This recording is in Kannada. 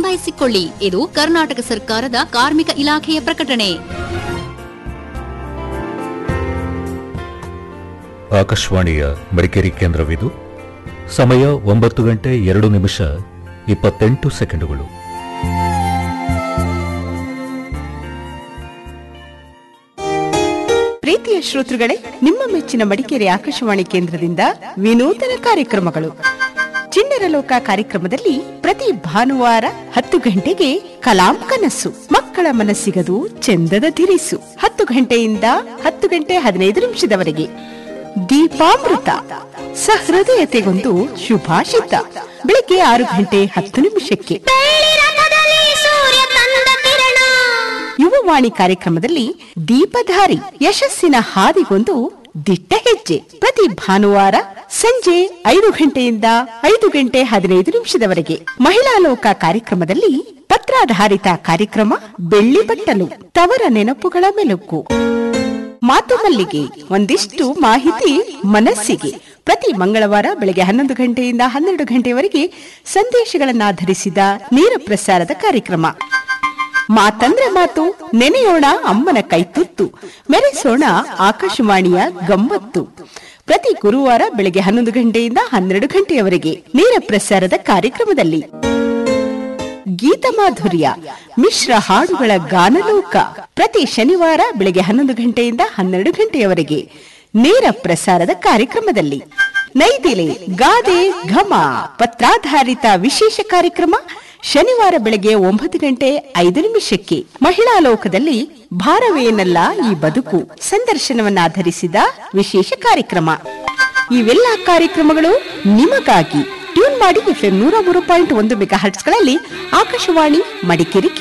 ನೋಂದಾಯಿಸಿಕೊಳ್ಳಿ ಇದು ಕರ್ನಾಟಕ ಸರ್ಕಾರದ ಕಾರ್ಮಿಕ ಇಲಾಖೆಯ ಪ್ರಕಟಣೆ ಆಕಾಶವಾಣಿಯ ಮಡಿಕೇರಿ ಕೇಂದ್ರವಿದು ಸಮಯ ಒಂಬತ್ತು ಗಂಟೆ ಎರಡು ನಿಮಿಷ ಇಪ್ಪತ್ತೆಂಟು ಸೆಕೆಂಡುಗಳು ಪ್ರೀತಿಯ ಶ್ರೋತೃಗಳೇ ನಿಮ್ಮ ಮೆಚ್ಚಿನ ಮಡಿಕೇರಿ ಆಕಾಶವಾಣಿ ಕೇಂದ್ರದಿಂದ ವಿನೂತನ ಕಾರ್ಯಕ್ರಮಗಳು ಚಿಣ್ಣರ ಲೋಕ ಕಾರ್ಯಕ್ರಮದಲ್ಲಿ ಪ್ರತಿ ಭಾನುವಾರ ಹತ್ತು ಗಂಟೆಗೆ ಕಲಾಂ ಕನಸು ಮಕ್ಕಳ ಮನಸ್ಸಿಗದು ಚಂದದ ಧಿರಿಸು ಹತ್ತು ಗಂಟೆಯಿಂದ ಹತ್ತು ಗಂಟೆ ಹದಿನೈದು ನಿಮಿಷದವರೆಗೆ ದೀಪಾಮೃತ ಸಹೃದಯತೆಗೊಂದು ಶುಭಾಷಿತ ಬೆಳಿಗ್ಗೆ ಆರು ಗಂಟೆ ಹತ್ತು ನಿಮಿಷಕ್ಕೆ ಯುವವಾಣಿ ಕಾರ್ಯಕ್ರಮದಲ್ಲಿ ದೀಪಧಾರಿ ಯಶಸ್ಸಿನ ಹಾದಿಗೊಂದು ದಿಟ್ಟ ಹೆಜ್ಜೆ ಪ್ರತಿ ಭಾನುವಾರ ಸಂಜೆ ಐದು ಗಂಟೆಯಿಂದ ಐದು ಗಂಟೆ ಹದಿನೈದು ನಿಮಿಷದವರೆಗೆ ಮಹಿಳಾ ಲೋಕ ಕಾರ್ಯಕ್ರಮದಲ್ಲಿ ಪತ್ರಾಧಾರಿತ ಕಾರ್ಯಕ್ರಮ ಬೆಳ್ಳಿ ಬಟ್ಟಲು ತವರ ನೆನಪುಗಳ ಮೆಲುಕು ಮಾತು ಮಲ್ಲಿಗೆ ಒಂದಿಷ್ಟು ಮಾಹಿತಿ ಮನಸ್ಸಿಗೆ ಪ್ರತಿ ಮಂಗಳವಾರ ಬೆಳಗ್ಗೆ ಹನ್ನೊಂದು ಗಂಟೆಯಿಂದ ಹನ್ನೆರಡು ಗಂಟೆಯವರೆಗೆ ಸಂದೇಶಗಳನ್ನಾಧರಿಸಿದ ನೇರ ಪ್ರಸಾರದ ಕಾರ್ಯಕ್ರಮ ಮಾತಂದ್ರೆ ಮಾತು ನೆನೆಯೋಣ ಅಮ್ಮನ ಕೈತುತ್ತು ಮೆರೆಸೋಣ ಆಕಾಶವಾಣಿಯ ಗಮ್ಮತ್ತು ಪ್ರತಿ ಗುರುವಾರ ಬೆಳಗ್ಗೆ ಹನ್ನೊಂದು ಗಂಟೆಯಿಂದ ಹನ್ನೆರಡು ಗಂಟೆಯವರೆಗೆ ನೇರ ಪ್ರಸಾರದ ಕಾರ್ಯಕ್ರಮದಲ್ಲಿ ಗೀತ ಮಾಧುರ್ಯ ಮಿಶ್ರ ಹಾಡುಗಳ ಗಾನಲೋಕ ಪ್ರತಿ ಶನಿವಾರ ಬೆಳಗ್ಗೆ ಹನ್ನೊಂದು ಗಂಟೆಯಿಂದ ಹನ್ನೆರಡು ಗಂಟೆಯವರೆಗೆ ನೇರ ಪ್ರಸಾರದ ಕಾರ್ಯಕ್ರಮದಲ್ಲಿ ನೈದಿಲೆ ಗಾದೆ ಘಮ ಪತ್ರಾಧಾರಿತ ವಿಶೇಷ ಕಾರ್ಯಕ್ರಮ ಶನಿವಾರ ಬೆಳಗ್ಗೆ ಒಂಬತ್ತು ಗಂಟೆ ಐದು ನಿಮಿಷಕ್ಕೆ ಮಹಿಳಾ ಲೋಕದಲ್ಲಿ ಭಾರವೇನಲ್ಲ ಈ ಬದುಕು ಸಂದರ್ಶನವನ್ನಾಧರಿಸಿದ ವಿಶೇಷ ಕಾರ್ಯಕ್ರಮ ಇವೆಲ್ಲ ಕಾರ್ಯಕ್ರಮಗಳು ನಿಮಗಾಗಿ ಟ್ಯೂನ್ ಮಾಡಿ ಎಫ್ಎಂ ನೂರ ಮೂರು ಪಾಯಿಂಟ್ ಒಂದು ಮೆಗಾ ಹರ್ಟ್ಸ್ಗಳಲ್ಲಿ ಆಕಾಶವಾಣಿ ಮಡಿಕೇರಿ